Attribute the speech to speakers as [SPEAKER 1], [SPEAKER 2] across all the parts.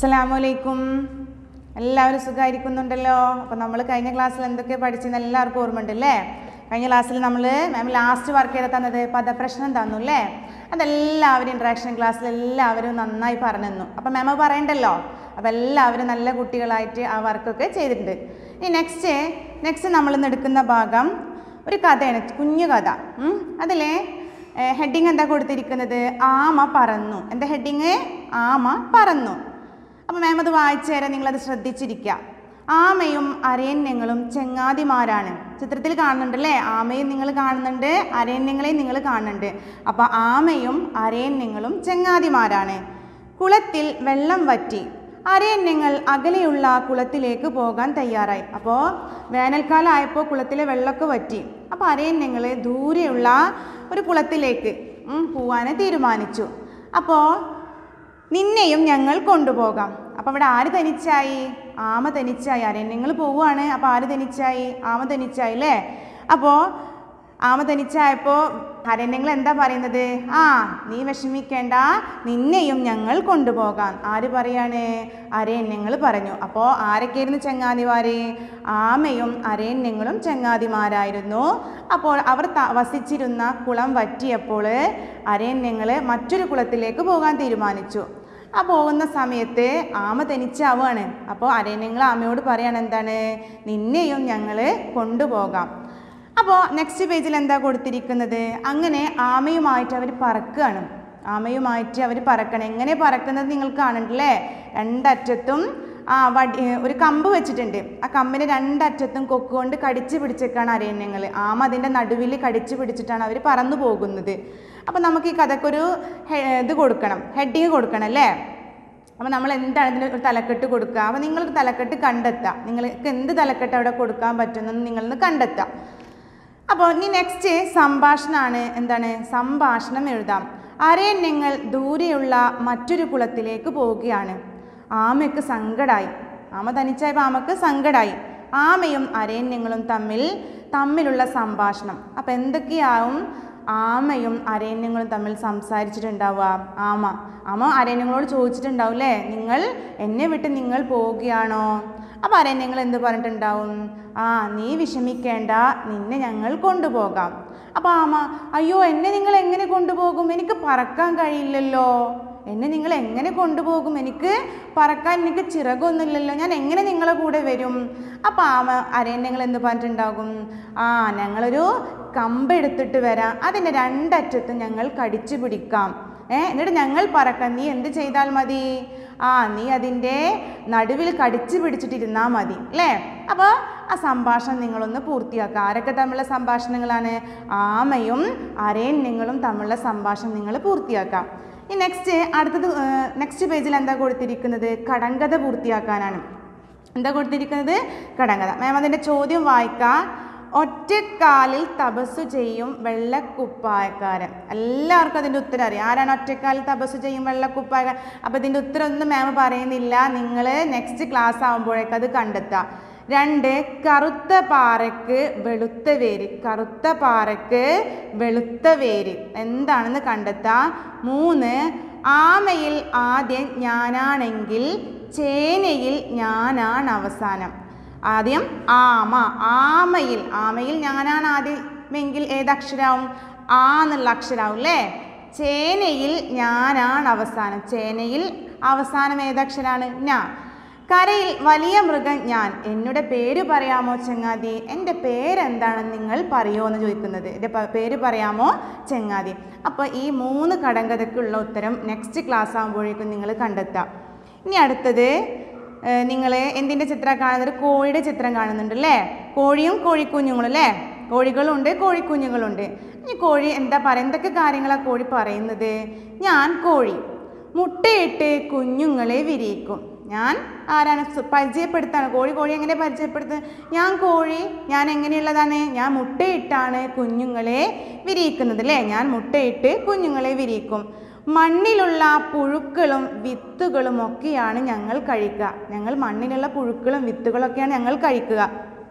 [SPEAKER 1] അസ്സലാമലൈക്കും എല്ലാവരും സുഖമായിരിക്കുന്നുണ്ടല്ലോ അപ്പോൾ നമ്മൾ കഴിഞ്ഞ ക്ലാസ്സിൽ എന്തൊക്കെ പഠിച്ചെന്ന് എല്ലാവർക്കും ഓർമ്മയുണ്ട് അല്ലേ കഴിഞ്ഞ ക്ലാസ്സിൽ നമ്മൾ മാം ലാസ്റ്റ് വർക്ക് ചെയ്ത് തന്നത് പദപ്രശ്നം തന്നു അല്ലേ അതെല്ലാവരും ഇൻട്രാക്ഷൻ ക്ലാസ്സിൽ എല്ലാവരും നന്നായി പറഞ്ഞു തന്നു അപ്പോൾ മാം പറയണ്ടല്ലോ അപ്പോൾ എല്ലാവരും നല്ല കുട്ടികളായിട്ട് ആ വർക്കൊക്കെ ചെയ്തിട്ടുണ്ട് ഇനി നെക്സ്റ്റ് നെക്സ്റ്റ് നമ്മൾ ഇന്ന് എടുക്കുന്ന ഭാഗം ഒരു കഥയാണ് കുഞ്ഞു കഥ ഉം. അതിലെ ഹെഡിങ് എന്താ കൊടുത്തിരിക്കുന്നത് ആമ പറന്നു എന്താ ഹെഡിങ് ആമ പറന്നു അപ്പോൾ മാം അത് വായിച്ചു തരാം നിങ്ങളത് ശ്രദ്ധിച്ചിരിക്കുക ആമയും അരയന്യങ്ങളും ചെങ്ങാതിമാരാണ് ചിത്രത്തിൽ കാണുന്നുണ്ടല്ലേ ആമയും നിങ്ങൾ കാണുന്നുണ്ട് അരയന്യങ്ങളെയും നിങ്ങൾ കാണുന്നുണ്ട് അപ്പോൾ ആമയും അരയന്യങ്ങളും ചെങ്ങാതിമാരാണ് കുളത്തിൽ വെള്ളം വറ്റി അരയന്യങ്ങൾ അകലെയുള്ള കുളത്തിലേക്ക് പോകാൻ തയ്യാറായി അപ്പോൾ വേനൽക്കാലമായപ്പോൾ കുളത്തിലെ വെള്ളമൊക്കെ വറ്റി അപ്പോൾ അരയന്യങ്ങൾ ദൂരെയുള്ള ഒരു കുളത്തിലേക്ക് ഉം, പോവാൻ തീരുമാനിച്ചു അപ്പോൾ നിന്നെയും ഞങ്ങൾ കൊണ്ടുപോകാം അപ്പോൾ ഇവിടെ ആര് തനിച്ചായി ആമ തനിച്ചായി അരണ്യങ്ങൾ പോവുകയാണ് അപ്പോൾ ആര് തനിച്ചായി ആമ തനിച്ചായി അല്ലേ അപ്പോൾ ആമ തനിച്ചായപ്പോൾ അരണ്യങ്ങൾ എന്താ പറയുന്നത് ആ നീ വിഷമിക്കേണ്ട നിന്നെയും ഞങ്ങൾ കൊണ്ടുപോകാം ആര് പറയാണ് അരണ്യങ്ങൾ പറഞ്ഞു അപ്പോൾ ആരൊക്കെയായിരുന്നു ചങ്ങാതിമാര് ആമയും അരണ്യങ്ങളും ചങ്ങാതിമാരായിരുന്നു അപ്പോൾ അവർ ത- വസിച്ചിരുന്ന കുളം വറ്റിയപ്പോൾ അരണ്യങ്ങൾ മറ്റൊരു കുളത്തിലേക്ക് പോകാൻ തീരുമാനിച്ചു ആ പോകുന്ന സമയത്ത് ആമ തനിച്ചാവുകയാണ് അപ്പോൾ അരണ്യങ്ങൾ ആമയോട് പറയാണ് എന്താണ് നിന്നെയും ഞങ്ങൾ കൊണ്ടുപോകാം അപ്പോൾ നെക്സ്റ്റ് പേജിൽ എന്താ കൊടുത്തിരിക്കുന്നത് അങ്ങനെ ആമയുമായിട്ട് അവർ പറക്കുകയാണ് ആമയുമായിട്ട് അവർ പറക്കണം എങ്ങനെ പറക്കുന്നത് നിങ്ങൾ കാണണ്ടല്ലേ രണ്ടറ്റത്തും ആ വടി ഏ, ഒരു കമ്പ് വെച്ചിട്ടുണ്ട് ആ കമ്പിന് രണ്ടറ്റത്തും കൊക്കുകൊണ്ട് കടിച്ചു പിടിച്ചേക്കാണ് അരണ്യങ്ങൾ ആമ അതിൻ്റെ നടുവിൽ കടിച്ചു പിടിച്ചിട്ടാണ് അവർ പറന്നു പോകുന്നത് അപ്പോൾ നമുക്ക് ഈ കഥക്കൊരു ഹെ- ഇത് കൊടുക്കണം ഹെഡിങ് കൊടുക്കണം അല്ലേ അപ്പോൾ നമ്മൾ എന്താണ് ഇതിന് ഒരു തലക്കെട്ട് കൊടുക്കുക അപ്പോൾ നിങ്ങൾക്ക് തലക്കെട്ട് കണ്ടെത്താം നിങ്ങൾക്ക് എന്ത് തലക്കെട്ട് അവിടെ കൊടുക്കാൻ പറ്റുമെന്ന് നിങ്ങളൊന്ന് കണ്ടെത്താം അപ്പോൾ ഇനി നെക്സ്റ്റ് സംഭാഷണമാണ് എന്താണ് സംഭാഷണം എഴുതാം അരയന്യങ്ങൾ ദൂരെയുള്ള മറ്റൊരു കുളത്തിലേക്ക് പോവുകയാണ് ആമയ്ക്ക് സങ്കടായി ആമ തനിച്ചായപ്പോൾ ആമക്ക് സങ്കടായി ആമയും അരയന്യങ്ങളും തമ്മിൽ തമ്മിലുള്ള സംഭാഷണം അപ്പം എന്തൊക്കെയാവും ആമയും അരയന്യങ്ങളും തമ്മിൽ സംസാരിച്ചിട്ടുണ്ടാവുക ആമ ആമ അരയന്യങ്ങളോട് ചോദിച്ചിട്ടുണ്ടാവും അല്ലേ നിങ്ങൾ എന്നെ വിട്ട് നിങ്ങൾ പോവുകയാണോ അപ്പോൾ അരയന്യങ്ങൾ എന്ത് പറഞ്ഞിട്ടുണ്ടാവും ആ നീ വിഷമിക്കേണ്ട നിന്നെ ഞങ്ങൾ കൊണ്ടുപോകാം അപ്പോൾ ആമ അയ്യോ എന്നെ നിങ്ങൾ എങ്ങനെ കൊണ്ടുപോകും എനിക്ക് പറക്കാൻ കഴിയില്ലല്ലോ എന്നെ നിങ്ങൾ എങ്ങനെ കൊണ്ടുപോകും എനിക്ക് പറക്കാൻ എനിക്ക് ചിറകൊന്നുമില്ലല്ലോ ഞാൻ എങ്ങനെ നിങ്ങളെ കൂടെ വരും അപ്പോൾ ആമ അരയന്യങ്ങൾ എന്ത് പറഞ്ഞിട്ടുണ്ടാകും ആ ഞങ്ങളൊരു കമ്പെടുത്തിട്ട് വരാം അതിൻ്റെ രണ്ടറ്റത്തും ഞങ്ങൾ കടിച്ചു പിടിക്കാം ഏ എന്നിട്ട് ഞങ്ങൾ പറക്കാം നീ എന്ത് ചെയ്താൽ മതി ആ നീ അതിൻ്റെ നടുവിൽ കടിച്ചു പിടിച്ചിട്ടിരുന്നാൽ മതി അല്ലേ അപ്പോൾ ആ സംഭാഷണം നിങ്ങളൊന്ന് പൂർത്തിയാക്കുക ആരൊക്കെ തമ്മിലുള്ള സംഭാഷണങ്ങളാണ് ആമയും അരയന്യങ്ങളും തമ്മിലുള്ള സംഭാഷണം നിങ്ങൾ പൂർത്തിയാക്കാം ഈ നെക്സ്റ്റ് അടുത്തത് നെക്സ്റ്റ് പേജിൽ എന്താ കൊടുത്തിരിക്കുന്നത് കടങ്കഥ പൂർത്തിയാക്കാനാണ് എന്താ കൊടുത്തിരിക്കുന്നത് കടങ്കഥ മാം അതിൻ്റെ ചോദ്യം വായിക്കാം ഒറ്റക്കാലിൽ തപസ്സു ചെയ്യും വെള്ളക്കുപ്പായക്കാരൻ എല്ലാവർക്കും അതിൻ്റെ ഉത്തരം അറിയാം ആരാണ് ഒറ്റക്കാലിൽ തപസ്സു ചെയ്യും വെള്ളക്കുപ്പായക്കാരൻ അപ്പോൾ ഇതിൻ്റെ ഉത്തരം ഒന്നും മാം പറയുന്നില്ല നിങ്ങൾ നെക്സ്റ്റ് ക്ലാസ് ആകുമ്പോഴേക്കും അത് കണ്ടെത്താം രണ്ട് കറുത്ത പാറയ്ക്ക് വെളുത്ത വേര് കറുത്ത പാറയ്ക്ക് വെളുത്ത വേര് എന്താണെന്ന് കണ്ടെത്താം മൂന്ന് ആമയിൽ ആദ്യം ഞാനാണെങ്കിൽ ചേനയിൽ ഞാനാണ് അവസാനം ആദ്യം ആമ ആമയിൽ ആമയിൽ ഞാനാണ് ആദ്യമെങ്കിൽ ഏതക്ഷരാവും ആ എന്നുള്ള അക്ഷരാവും അല്ലേ ചേനയിൽ ഞാനാണ് അവസാനം ചേനയിൽ അവസാനം ഏതക്ഷരാണ് ഞാൻ കരയിൽ വലിയ മൃഗം ഞാൻ എന്നുടെ പേര് പറയാമോ ചങ്ങാതി എൻ്റെ പേരെന്താണെന്ന് നിങ്ങൾ പറയുമോ എന്ന് ചോദിക്കുന്നത് എൻ്റെ പ- പേര് പറയാമോ ചങ്ങാതി അപ്പോൾ ഈ മൂന്ന് കടങ്കഥയ്ക്കുള്ള ഉത്തരം നെക്സ്റ്റ് ക്ലാസ് ആകുമ്പോഴേക്കും നിങ്ങൾ കണ്ടെത്താം ഇനി അടുത്തത് നിങ്ങൾ എന്തിൻ്റെ ചിത്രം കാണുന്നത് ഒരു കോഴിയുടെ ചിത്രം കാണുന്നുണ്ട് അല്ലേ കോഴിയും കോഴിക്കുഞ്ഞുങ്ങളും അല്ലേ കോഴികളുണ്ട് കോഴിക്കുഞ്ഞുങ്ങളുണ്ട് ഈ കോഴി എന്താ പറയുക എന്തൊക്കെ കാര്യങ്ങളാണ് കോഴി പറയുന്നത് ഞാൻ കോഴി മുട്ടയിട്ട് കുഞ്ഞുങ്ങളെ വിരിയിക്കും ഞാൻ ആരാണ് സു- പരിചയപ്പെടുത്താണ് കോഴി കോഴി എങ്ങനെ പരിചയപ്പെടുത്തുന്നത് ഞാൻ കോഴി ഞാൻ എങ്ങനെയുള്ളതാണ് ഞാൻ മുട്ടയിട്ടാണ് കുഞ്ഞുങ്ങളെ വിരിയിക്കുന്നത് അല്ലേ ഞാൻ മുട്ടയിട്ട് കുഞ്ഞുങ്ങളെ വിരിയിക്കും മണ്ണിലുള്ള പുഴുക്കളും വിത്തുകളും ഒക്കെയാണ് ഞങ്ങൾ കഴിക്കുക ഞങ്ങൾ മണ്ണിലുള്ള പുഴുക്കളും വിത്തുകളൊക്കെയാണ് ഞങ്ങൾ കഴിക്കുക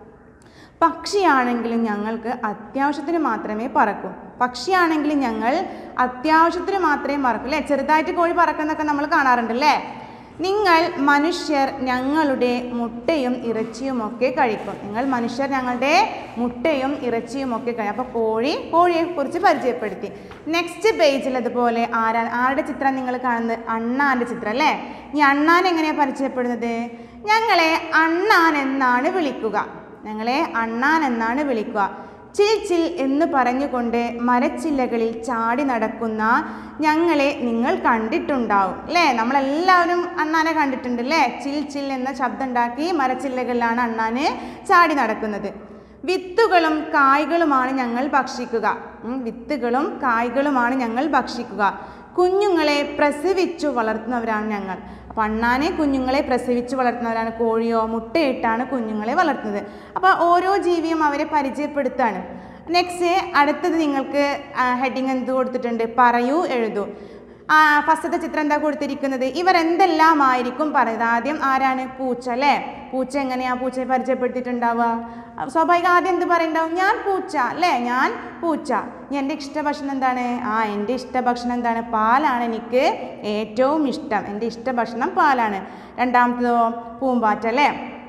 [SPEAKER 1] പക്ഷിയാണെങ്കിലും ഞങ്ങൾക്ക് അത്യാവശ്യത്തിന് മാത്രമേ പറക്കൂ പക്ഷിയാണെങ്കിലും ഞങ്ങൾ അത്യാവശ്യത്തിന് മാത്രമേ പറക്കൂ അല്ലേ ചെറുതായിട്ട് കോഴി പറക്കുന്നൊക്കെ നമ്മൾ കാണാറുണ്ട് അല്ലേ നിങ്ങൾ മനുഷ്യർ ഞങ്ങളുടെ മുട്ടയും ഇറച്ചിയുമൊക്കെ കഴിക്കും നിങ്ങൾ മനുഷ്യർ ഞങ്ങളുടെ മുട്ടയും ഇറച്ചിയുമൊക്കെ കഴിക്കും അപ്പോൾ കോഴി കോഴിയെ കുറിച്ച് പരിചയപ്പെടുത്തി നെക്സ്റ്റ് പേജിൽ അതുപോലെ ആരാ ആരുടെ ചിത്രം നിങ്ങൾ കാണുന്നത് അണ്ണാൻ്റെ ചിത്രം അല്ലേ ഈ അണ്ണാൻ എങ്ങനെയാണ് പരിചയപ്പെടുന്നത് ഞങ്ങളെ അണ്ണാൻ എന്നാണ് വിളിക്കുക ഞങ്ങളെ അണ്ണാൻ എന്നാണ് വിളിക്കുക ചിൽ ചിൽ എന്ന് പറഞ്ഞുകൊണ്ട് മരച്ചില്ലകളിൽ ചാടി നടക്കുന്ന ഞങ്ങളെ നിങ്ങൾ കണ്ടിട്ടുണ്ടാവും അല്ലേ നമ്മളെല്ലാവരും അണ്ണാനെ കണ്ടിട്ടുണ്ട് അല്ലേ ചിൽ ചിൽ എന്ന ശബ്ദം ഉണ്ടാക്കി മരച്ചില്ലകളിലാണ് അണ്ണാന് ചാടി നടക്കുന്നത് വിത്തുകളും കായ്കളുമാണ് ഞങ്ങൾ ഭക്ഷിക്കുക ഉം, വിത്തുകളും കായ്കളുമാണ് ഞങ്ങൾ ഭക്ഷിക്കുക കുഞ്ഞുങ്ങളെ പ്രസവിച്ചു വളർത്തുന്നവരാണ് ഞങ്ങൾ അപ്പോൾ അണ്ണാനെ കുഞ്ഞുങ്ങളെ പ്രസവിച്ച് വളർത്തുന്നവരാണ് കോഴിയോ മുട്ടയിട്ടാണ് കുഞ്ഞുങ്ങളെ വളർത്തുന്നത് അപ്പോൾ ഓരോ ജീവിയും അവരെ പരിചയപ്പെടുത്താണ് നെക്സ്റ്റ് അടുത്തത് നിങ്ങൾക്ക് ഹെഡിങ് എന്ത് കൊടുത്തിട്ടുണ്ട് പറയൂ എഴുതൂ ആ ഫസ്റ്റത്തെ ചിത്രം എന്താ കൊടുത്തിരിക്കുന്നത് ഇവർ എന്തെല്ലാമായിരിക്കും പറയുന്നത് ആദ്യം ആരാണ് പൂച്ച അല്ലേ പൂച്ച എങ്ങനെയാ പൂച്ചയെ പരിചയപ്പെടുത്തിയിട്ടുണ്ടാവുക അഹ് സ്വാഭാവികം ആദ്യം എന്ത് പറയുണ്ടാവും ഞാൻ പൂച്ച അല്ലേ ഞാൻ പൂച്ച ഇനി എൻ്റെ ഇഷ്ടഭക്ഷണം എന്താണ് ആ എൻ്റെ ഇഷ്ടഭക്ഷണം എന്താണ് പാലാണ് എനിക്ക് ഏറ്റവും ഇഷ്ടം എൻ്റെ ഇഷ്ടഭക്ഷണം പാലാണ് രണ്ടാമത്തതോ പൂമ്പാറ്റ അല്ലേ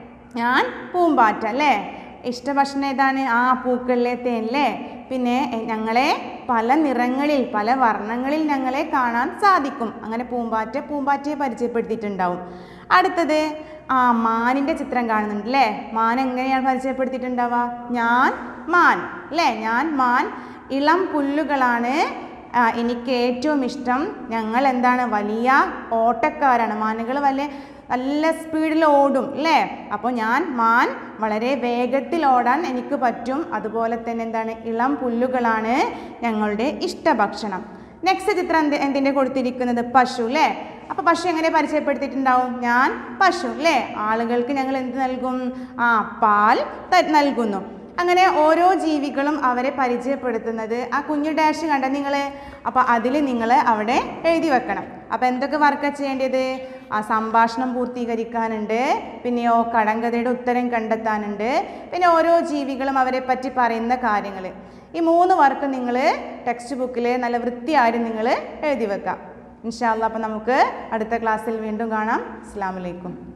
[SPEAKER 1] ഞാൻ പൂമ്പാറ്റ അല്ലേ ഇഷ്ടഭക്ഷണം ഏതാണ് ആ പൂക്കളിലെ തേൻ അല്ലേ പിന്നെ എ- ഞങ്ങളെ പല നിറങ്ങളിൽ പല വർണ്ണങ്ങളിൽ ഞങ്ങളെ കാണാൻ സാധിക്കും അങ്ങനെ പൂമ്പാറ്റ പൂമ്പാറ്റയെ പരിചയപ്പെടുത്തിയിട്ടുണ്ടാവും അടുത്തത് ആ മാനിൻ്റെ ചിത്രം കാണുന്നുണ്ട് അല്ലേ മാൻ എങ്ങനെയാണ് പരിചയപ്പെടുത്തിയിട്ടുണ്ടാവുക ഞാൻ മാൻ അല്ലേ ഞാൻ മാൻ ഇളം പുല്ലുകളാണ് ആ, എനിക്ക് ഏറ്റവും ഇഷ്ടം ഞങ്ങൾ എന്താണ് വലിയ ഓട്ടക്കാരാണ് മാനുകൾ വലിയ നല്ല സ്പീഡിൽ ഓടും അല്ലേ അപ്പോൾ ഞാൻ മാൻ വളരെ വേഗത്തിൽ ഓടാൻ എനിക്ക് പറ്റും അതുപോലെ തന്നെ എന്താണ് ഇളം പുല്ലുകളാണ് ഞങ്ങളുടെ ഇഷ്ടഭക്ഷണം നെക്സ്റ്റ് ചിത്രം എന്ത് എന്തിൻ്റെ കൊടുത്തിരിക്കുന്നത് പശു അല്ലേ അപ്പോൾ പശു എങ്ങനെ പരിചയപ്പെടുത്തിയിട്ടുണ്ടാവും ഞാൻ പശു അല്ലേ ആളുകൾക്ക് ഞങ്ങൾ എന്ത് നൽകും ആ പാൽ ത- നൽകുന്നു അങ്ങനെ ഓരോ ജീവികളും അവരെ പരിചയപ്പെടുത്തുന്നത് ആ കുഞ്ഞു ഡാഷ് കണ്ട നിങ്ങൾ അപ്പോൾ അതിൽ നിങ്ങൾ അവിടെ എഴുതി വെക്കണം അപ്പോൾ എന്തൊക്കെ വർക്കാണ് ചെയ്യേണ്ടത് ആ സംഭാഷണം പൂർത്തീകരിക്കാനുണ്ട് പിന്നെയോ കടങ്കഥയുടെ ഉത്തരം കണ്ടെത്താനുണ്ട് പിന്നെ ഓരോ ജീവികളും അവരെ പറ്റി പറയുന്ന കാര്യങ്ങൾ ഈ മൂന്ന് വർക്ക് നിങ്ങൾ ടെക്സ്റ്റ് ബുക്കിൽ നല്ല വൃത്തിയായിട്ട് നിങ്ങൾ എഴുതി വെക്കാം ഇൻഷാല്ല അപ്പോൾ നമുക്ക് അടുത്ത ക്ലാസ്സിൽ വീണ്ടും കാണാം അസ്സാം വലൈക്കും